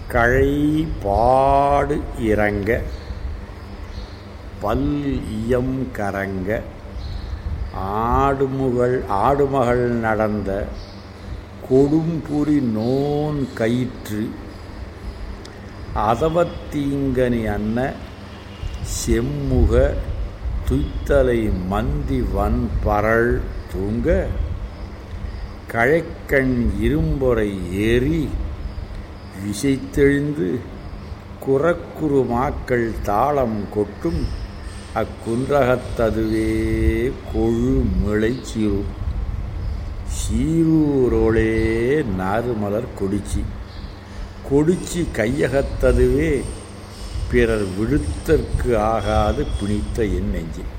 கழைபாடு இறங்க பல் இயம் கரங்க ஆடுமுகள் ஆடுமகள் நடந்த கொடும்புரி நோன் கயிற்று அதவத்தீங்கனி அன்ன செம்முக துய்த்தலை மந்தி வன் பரள் தூங்க கழைக்கண் இரும்பொறை ஏறி விசைத்தெழுந்து குறக்குறு மாக்கள் தாளம் கொட்டும் அக்குன்றகத்ததுவே கொழு மிளை சீரூர் சீரூரோளே நாறுமலர் கொடிச்சி கொடிச்சி கையகத்ததுவே பிறர் விழுத்தற்கு ஆகாது பிணித்த என் நெஞ்சில்